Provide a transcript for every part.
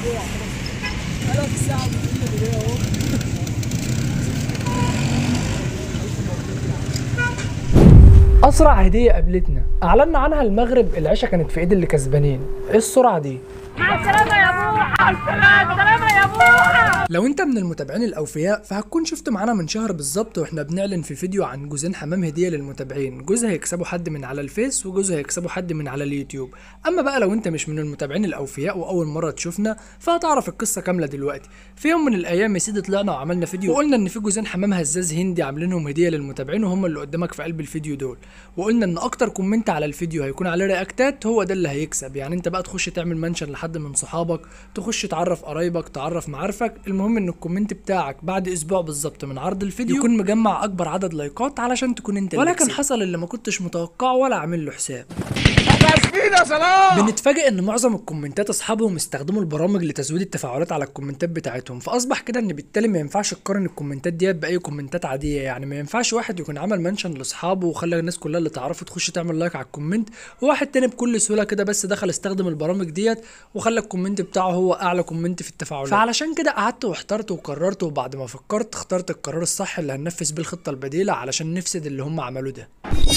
اسبوع بقالها في ساعه ومدينه دي اهو اسرع هديه قابلتنا اعلنا عنها المغرب العشاء كانت في ايد اللي كسبانين ايه السرعه دي مع السلامة يا بوحة السلامة السلامة يا بوحة لو انت من المتابعين الاوفياء فهتكون شفت معانا من شهر بالظبط واحنا بنعلن في فيديو عن جوزين حمام هديه للمتابعين جوز هيكسبوا حد من على الفيس وجوز هيكسبوا حد من على اليوتيوب اما بقى لو انت مش من المتابعين الاوفياء واول مره تشوفنا فهتعرف القصه كامله دلوقتي في يوم من الايام يا سيدي طلعنا وعملنا فيديو وقلنا ان في جوزين حمام هزاز هندي عاملينهم هديه للمتابعين وهم اللي قدامك في قلب الفيديو دول وقلنا ان اكتر كومنت على الفيديو هيكون عليه رياكتات هو ده اللي هيكسب يعني انت بقى تخش تعمل منشن لحد من صحابك تخش تعرف قرايبك تعرف معارفك المهم ان الكومنت بتاعك بعد اسبوع بالظبط من عرض الفيديو يكون مجمع اكبر عدد لايكات علشان تكون انت اللي ولكن حصل اللي ما كنتش متوقعه ولا عامل له حساب بنتفاجئ ان معظم الكومنتات اصحابهم استخدموا البرامج لتزويد التفاعلات على الكومنتات بتاعتهم فاصبح كده ان بالتالي ما ينفعش تقارن الكومنتات ديت باي كومنتات عاديه يعني ما ينفعش واحد يكون عمل منشن لاصحابه وخلى الناس كلها اللي تعرفه تخش تعمل لايك على الكومنت وواحد تاني بكل سهوله كده بس دخل استخدم البرامج ديت وخلى الكومنت بتاعه هو اعلى كومنت في التفاعلات فعلشان كده قعدت واحترت وقررت وبعد ما فكرت اخترت القرار الصح اللي هننفذ بيه الخطه البديله علشان نفسد اللي هم عملوه ده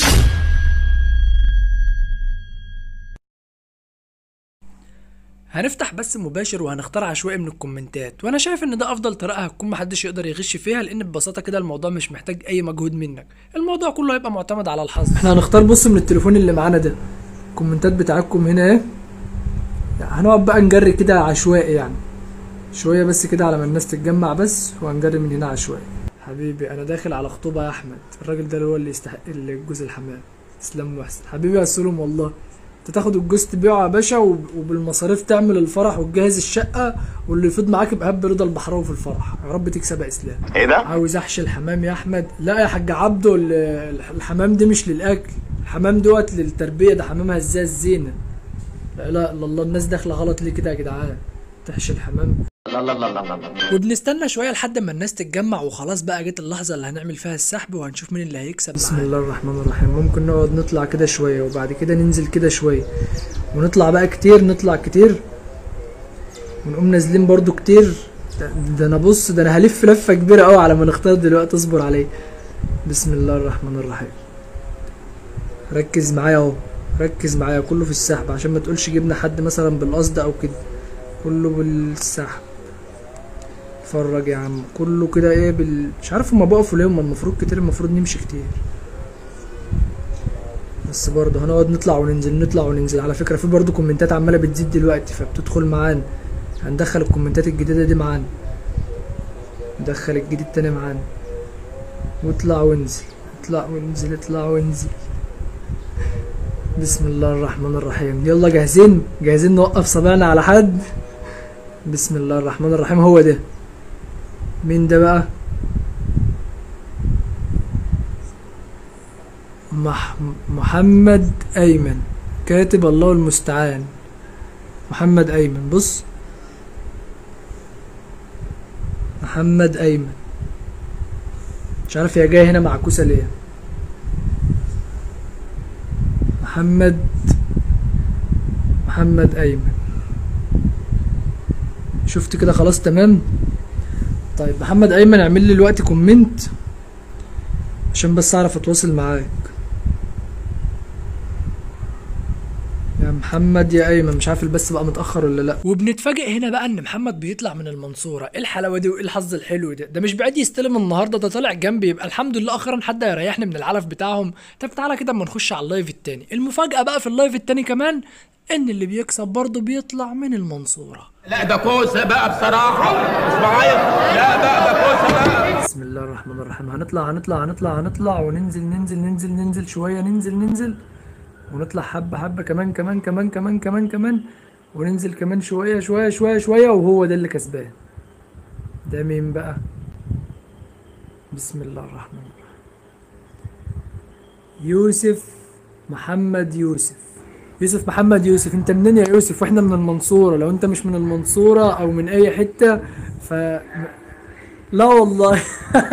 هنفتح بس مباشر وهنختار عشوائي من الكومنتات وانا شايف ان ده افضل طريقه هتكون محدش يقدر يغش فيها لان ببساطه كده الموضوع مش محتاج اي مجهود منك الموضوع كله هيبقى معتمد على الحظ احنا هنختار بص من التليفون اللي معانا ده الكومنتات بتاعتكم هنا ايه هنقعد بقى نجري كده عشوائي يعني شويه بس كده على ما الناس تتجمع بس وهنجري من هنا عشوائي حبيبي انا داخل على خطوبه يا احمد الراجل ده هو اللي يستحق الجوز الحمام اسلام محسن حبيبي يا سلم والله انت تاخد الجوز تبيعه يا باشا وب- وبالمصاريف تعمل الفرح وتجهز الشقه واللي يفيض معاك بهب رضا البحراوي في الفرح يا رب تكسب يا اسلام ايه ده؟ عاوز احشي الحمام يا احمد لا يا حاج عبده ال- الحمام دي مش للاكل الحمام دوت للتربيه ده حمام هزاز زينه لا اله الا الله الناس داخله غلط ليه كده يا جدعان تحشي الحمام وبنستنى شويه لحد ما الناس تتجمع وخلاص بقى جت اللحظه اللي هنعمل فيها السحب وهنشوف مين اللي هيكسب بسم الله الرحمن الرحيم ممكن نقعد نطلع كده شويه وبعد كده ننزل كده شويه ونطلع بقى كتير نطلع كتير ونقوم نازلين برضو كتير ده, ده انا بص ده انا هلف لفه كبيره قوي على ما نختار دلوقتي اصبر عليه بسم الله الرحمن الرحيم ركز معايا اهو ركز معايا كله في السحب عشان ما تقولش جبنا حد مثلا بالقصد او كده كله بالسحب اتفرج يا عم كله كده ايه بال... مش عارف هما بقفوا ليه هما المفروض كتير المفروض نمشي كتير بس برضه هنقعد نطلع وننزل نطلع وننزل على فكرة في برضه كومنتات عمالة بتزيد دلوقتي فبتدخل معانا هندخل الكومنتات الجديدة دي معانا ندخل الجديد تاني معانا واطلع وانزل اطلع وانزل اطلع وانزل بسم الله الرحمن الرحيم يلا جاهزين جاهزين نوقف صبعنا على حد بسم الله الرحمن الرحيم هو ده مين ده بقى مح محمد ايمن كاتب الله المستعان محمد ايمن بص محمد ايمن مش عارف هي جايه هنا معكوسه ليه محمد محمد ايمن شفت كده خلاص تمام طيب محمد ايمن اعمل لي دلوقتي كومنت عشان بس اعرف اتواصل معاك يا محمد يا ايمن مش عارف البث بقى متاخر ولا لا وبنتفاجئ هنا بقى ان محمد بيطلع من المنصوره ايه الحلاوه دي وايه الحظ الحلو ده ده مش بعيد يستلم النهارده ده طالع جنبي يبقى الحمد لله اخيرا حد هيريحني من العلف بتاعهم طب تعالى كده اما نخش على اللايف التاني المفاجاه بقى في اللايف التاني كمان ان اللي بيكسب برضه بيطلع من المنصوره لا ده كوسه بقى بصراحه مش معايا لا بقى ده كوسه بقى بسم الله الرحمن الرحيم هنطلع هنطلع هنطلع هنطلع وننزل ننزل ننزل ننزل شوية ننزل ننزل ونطلع حبة حبة كمان كمان كمان كمان كمان كمان وننزل كمان شوية شوية شوية شوية وهو ده اللي كسبان ده مين بقى بسم الله الرحمن الرحيم يوسف محمد يوسف يوسف محمد يوسف انت منين يا يوسف واحنا من المنصورة لو انت مش من المنصورة او من اي حتة ف لا والله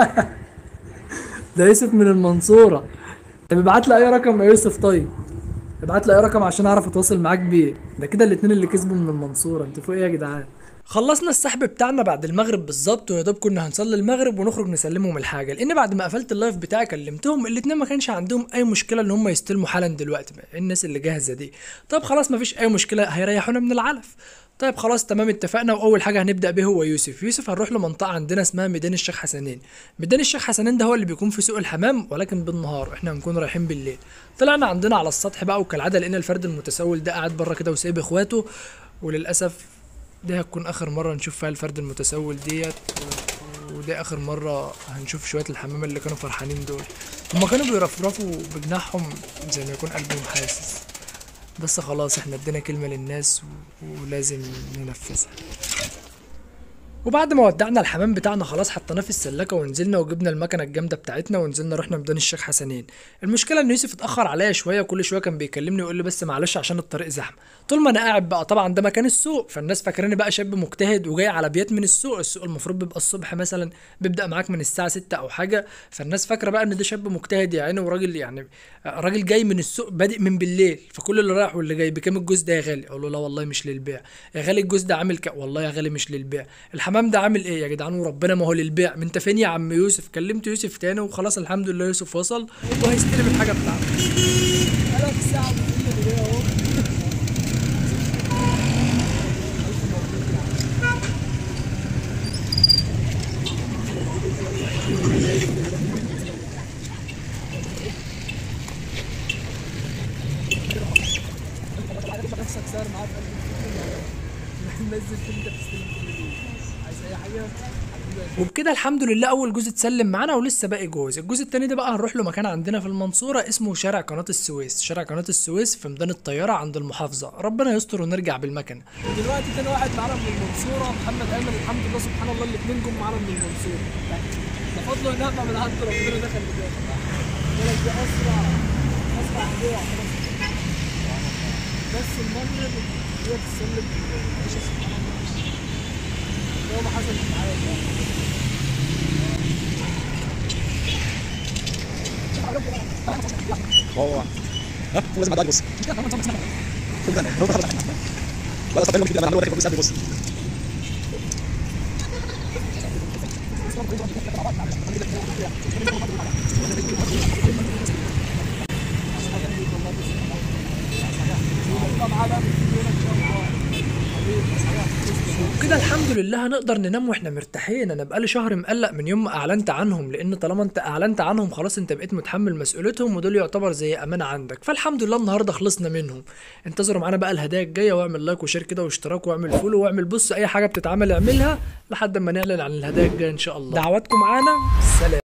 ده يوسف من المنصورة طب ابعت لي اي رقم يا يوسف طيب ابعت لي اي رقم عشان اعرف اتواصل معاك بيه ده كده الاتنين اللي كسبوا من المنصورة انتوا فوق ايه يا جدعان خلصنا السحب بتاعنا بعد المغرب بالظبط ويا دوب كنا هنصلي المغرب ونخرج نسلمهم الحاجه لان بعد ما قفلت اللايف بتاعي كلمتهم الاتنين ما كانش عندهم اي مشكله ان هم يستلموا حالا دلوقتي بقى الناس اللي جاهزه دي طب خلاص ما فيش اي مشكله هيريحونا من العلف طيب خلاص تمام اتفقنا واول حاجه هنبدا به هو يوسف يوسف هنروح لمنطقه عندنا اسمها ميدان الشيخ حسنين ميدان الشيخ حسنين ده هو اللي بيكون في سوق الحمام ولكن بالنهار احنا هنكون رايحين بالليل طلعنا عندنا على السطح بقى وكالعاده لقينا الفرد المتسول ده قاعد بره كده وسايب اخواته وللاسف دي هتكون اخر مره نشوف فيها الفرد المتسول ديت و- ودي اخر مره هنشوف شويه الحمام اللي كانوا فرحانين دول هما كانوا بيرفرفوا بجناحهم زي ما يكون قلبهم حاسس بس خلاص احنا ادينا كلمه للناس و... ولازم ننفذها وبعد ما ودعنا الحمام بتاعنا خلاص حطيناه في السلاكه ونزلنا وجبنا المكنه الجامده بتاعتنا ونزلنا رحنا ميدان الشيخ حسنين المشكله ان يوسف اتاخر عليا شويه كل شويه كان بيكلمني يقول لي بس معلش عشان الطريق زحمه طول ما انا قاعد بقى طبعا ده مكان السوق فالناس فاكراني بقى شاب مجتهد وجاي على بيات من السوق السوق المفروض بيبقى الصبح مثلا بيبدا معاك من الساعه 6 او حاجه فالناس فاكره بقى ان ده شاب مجتهد يا عيني وراجل يعني راجل جاي من السوق بادئ من بالليل فكل اللي رايح واللي جاي بكام الجوز ده يا غالي اقول له لا والله مش للبيع يا غالي الجوز ده عامل ك... والله يا غالي مش للبيع الحمام ده عامل ايه يا جدعان وربنا ما هو للبيع ما انت فين يا عم يوسف كلمت يوسف تاني وخلاص الحمد لله يوسف وصل وهيستلم الحاجه بتاعته انا في الساعه اللي جايه اهو نفسك صار معاه في قلب نزل في انت تستلم كل دي عايز اي حاجه وبكده الحمد لله اول جزء اتسلم معانا ولسه باقي جزء الجزء التاني ده بقى هنروح له مكان عندنا في المنصوره اسمه شارع قناه السويس شارع قناه السويس في ميدان الطياره عند المحافظه ربنا يستر ونرجع بالمكنه دلوقتي تاني واحد معانا من المنصورة محمد أيمن الحمد لله سبحان الله الاثنين جم معانا من المنصورة ده فضل ونعمة من عند ربنا دخل بداية ولك دي أسرع أسرع هدية بس المغرب هي بتسلم العيشة سبحان الله هو ما حصل معايا هو ها هو لازم بعد يبص خد بالك هو خلاص بقى استقبل كده انا عمال اوريك بص بص وكده الحمد لله هنقدر ننام واحنا مرتاحين انا بقالي شهر مقلق من يوم ما اعلنت عنهم لان طالما انت اعلنت عنهم خلاص انت بقيت متحمل مسؤوليتهم ودول يعتبر زي امانه عندك فالحمد لله النهارده خلصنا منهم انتظروا معانا بقى الهدايا الجايه واعمل لايك وشير كده واشتراك واعمل فولو واعمل بص اي حاجه بتتعمل اعملها لحد ما نعلن عن الهدايا الجايه ان شاء الله دعواتكم معانا سلام